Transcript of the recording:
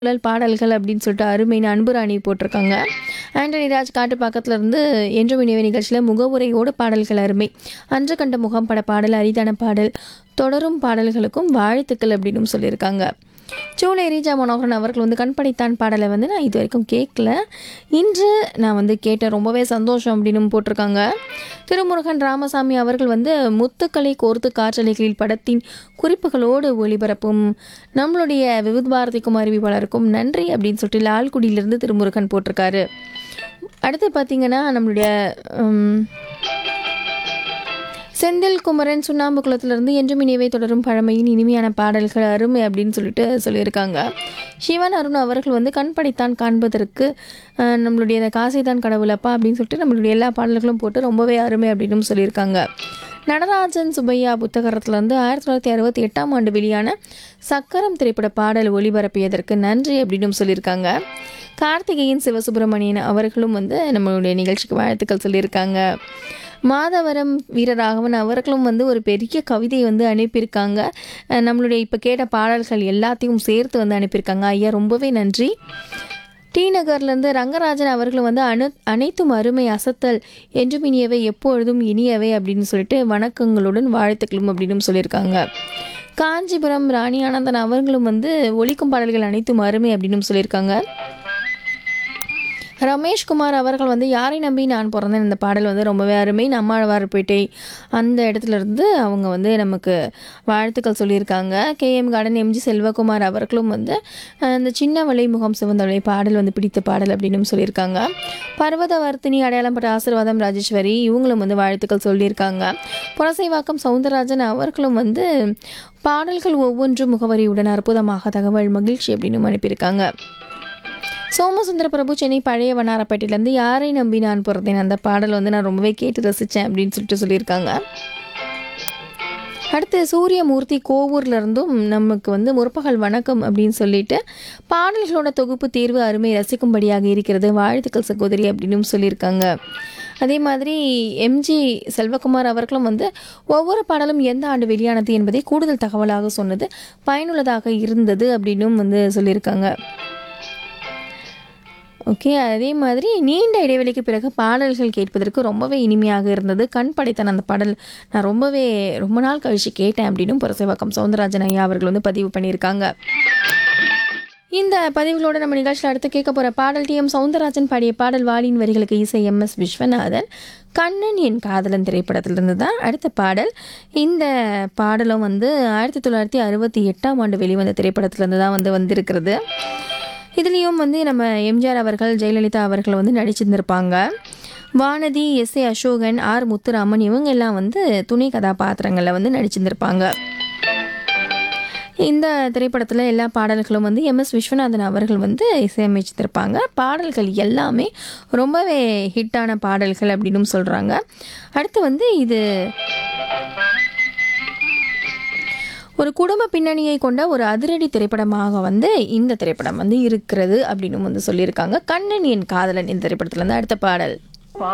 குழல் பாடல்கள் அப்படின்னு சொல்லிட்டு அருமைன்னு அன்புராணி போட்டிருக்காங்க ஆண்டனி ராஜ் காட்டு பக்கத்துல இருந்து என்றும் இணைய நிகழ்ச்சியில் முகவுரையோடு பாடல்கள் அருமை அன்று கண்ட முகம் பட பாடல் அரிதான பாடல் தொடரும் பாடல்களுக்கும் வாழ்த்துக்கள் அப்படின்னு சொல்லியிருக்காங்க சூளை ரீஜா மனோகரன் அவர்கள் வந்து கண்படைத்தான் பாடலை வந்து நான் இது வரைக்கும் கேட்கல இன்று நான் வந்து கேட்டேன் ரொம்பவே சந்தோஷம் அப்படின்னு போட்டிருக்காங்க திருமுருகன் ராமசாமி அவர்கள் வந்து முத்துக்களை கோர்த்து காற்றலைகளில் படத்தின் குறிப்புகளோடு ஒளிபரப்பும் நம்மளுடைய விவித் பாரதிக்கும் அறிவிப்பாளருக்கும் நன்றி அப்படின்னு சொல்லிட்டு லால்குடியிலிருந்து திருமுருகன் போட்டிருக்காரு அடுத்து பார்த்தீங்கன்னா நம்மளுடைய உம், செந்தில் குமரன் சுண்ணாம்பு குளத்திலிருந்து என்றும் இனியவை தொடரும் பழமையின் இனிமையான பாடல்கள் அருமை அப்படின்னு சொல்லிட்டு சொல்லியிருக்காங்க சிவன் அருண் அவர்கள் வந்து கண் படைத்தான் காண்பதற்கு அஹ், நம்மளுடைய இந்த காசைதான் கடவுளப்பா அப்படின்னு சொல்லிட்டு நம்மளுடைய எல்லா பாடல்களும் போட்டு ரொம்பவே அருமை அப்படின்னு சொல்லியிருக்காங்க நடராஜன் சுப்பையா புத்தகத்திலிருந்து ஆயிரத்தி தொள்ளாயிரத்தி அறுபத்தி எட்டாம் ஆண்டு வெளியான சக்கரம் திரைப்பட பாடல் ஒளிபரப்பியதற்கு நன்றி அப்படின்னு சொல்லியிருக்காங்க கார்த்திகேயன் சிவசுப்பிரமணியன் அவர்களும் வந்து நம்மளுடைய நிகழ்ச்சிக்கு வாழ்த்துக்கள் சொல்லியிருக்காங்க மாதவரம் வீரராகவன் அவர்களும் வந்து ஒரு பெரிய கவிதை வந்து அனுப்பியிருக்காங்க அஹ் நம்மளுடைய இப்போ கேட்ட பாடல்கள் எல்லாத்தையும் சேர்த்து வந்து அனுப்பியிருக்காங்க ஐயா ரொம்பவே நன்றி டி நகர்லேருந்து ரங்கராஜன் அவர்களும் வந்து அணு அனைத்தும் அருமை அசத்தல் என்றும் இனியவை எப்பொழுதும் இனியவை அப்படின்னு சொல்லிட்டு வணக்கங்களுடன் வாழ்த்துக்களும் அப்படின்னு சொல்லியிருக்காங்க காஞ்சிபுரம் ராணி ஆனந்தன் அவர்களும் வந்து ஒலிக்கும் பாடல்கள் அனைத்தும் அருமை அப்படின்னு சொல்லியிருக்காங்க ரமேஷ்குமார் அவர்கள் வந்து யாரை நம்பி நான் பிறந்தேன் இந்த பாடல் வந்து ரொம்பவே அருமை நம்மாழ்வார்பேட்டை அந்த இடத்துல இருந்து அவங்க வந்து நமக்கு வாழ்த்துக்கள் சொல்லியிருக்காங்க கேஎம் கார்டன் எம்ஜி செல்வகுமார் அவர்களும் வந்து அஹ், இந்த சின்ன வலை முகம் சிவந்தவளை பாடல் வந்து பிடித்த பாடல் அப்படின்னு சொல்லியிருக்காங்க பர்வதவர்த்தினி அடையாளம் பட்ட ஆசீர்வாதம் ராஜேஸ்வரி இவங்களும் வந்து வாழ்த்துக்கள் சொல்லியிருக்காங்க புரசைவாக்கம் சவுந்தரராஜன் அவர்களும் வந்து பாடல்கள் ஒவ்வொன்றும் முகவரியுடன் அற்புதமாக தகவல் மகிழ்ச்சி அப்படின்னு அனுப்பியிருக்காங்க சோமசுந்தர பிரபு சென்னை பழைய வண்ணாரப்பேட்டையிலேருந்து யாரை நம்பி நான் பிறந்தேன் அந்த பாடல் வந்து நான் ரொம்பவே கேட்டு ரசித்தேன் அப்படின்னு சொல்லிட்டு சொல்லியிருக்காங்க அடுத்து சூரியமூர்த்தி கோவூர்ல இருந்தும் நமக்கு வந்து முற்பகல் வணக்கம் அப்படின்னு சொல்லிட்டு பாடல்களோட தொகுப்பு தேர்வு அருமை ரசிக்கும்படியாக இருக்கிறது வாழ்த்துக்கள் சகோதரி அப்படின்னு சொல்லியிருக்காங்க அதே மாதிரி எம்ஜி செல்வகுமார் அவர்களும் வந்து ஒவ்வொரு பாடலும் எந்த ஆண்டு வெளியானது என்பதை கூடுதல் தகவலாக சொன்னது பயனுள்ளதாக இருந்தது அப்படின்னும் வந்து சொல்லியிருக்காங்க ஓகே அதே மாதிரி நீண்ட இடைவெளிக்கு பிறகு பாடல்கள் கேட்பதற்கு ரொம்பவே இனிமையாக இருந்தது கண் படைத்தன் அந்த பாடல் நான் ரொம்பவே ரொம்ப நாள் கழிச்சு கேட்டேன் அப்படின்னு புரசைவாக்கம் சவுந்தரராஜன் ஐயா அவர்கள் வந்து பதிவு பண்ணியிருக்காங்க இந்த பதிவுகளோட நம்ம நிகழ்ச்சியில் அடுத்து கேட்க போகிற பாடல் டி எம் சவுந்தரராஜன் பாடிய பாடல் வாலின் வரிகளுக்கு இசை எம் எஸ் விஸ்வநாதன் கண்ணன் என் காதலன் திரைப்படத்திலிருந்து தான் அடுத்த பாடல் இந்த பாடலும் வந்து ஆயிரத்தி தொள்ளாயிரத்தி அறுபத்தி எட்டாம் ஆண்டு வெளிவந்த திரைப்படத்திலிருந்து தான் வந்து வந்திருக்கிறது இதுலேயும் வந்து நம்ம எம்ஜிஆர் அவர்கள் ஜெயலலிதா அவர்கள் வந்து நடிச்சிருந்திருப்பாங்க Vanathi S A Ashokan R Muthuraman இவங்க எல்லாம் வந்து துணை கதாபாத்திரங்களில் வந்து நடிச்சிருந்திருப்பாங்க இந்த திரைப்படத்தில் எல்லா பாடல்களும் வந்து எம் எஸ் விஸ்வநாதன் அவர்கள் வந்து இசையமைச்சிருப்பாங்க பாடல்கள் எல்லாமே ரொம்பவே ஹிட்டான பாடல்கள் அப்படின்னு சொல்கிறாங்க அடுத்து வந்து இது ஒரு குடும்ப பின்னணியை கொண்ட ஒரு அதிரடி திரைப்படமாக வந்து இந்த திரைப்படம் வந்து இருக்கிறது அப்படின்னு வந்து சொல்லியிருக்காங்க கண்ணன் என் காதலன் இந்த திரைப்படத்துல இருந்து அடுத்த பாடல்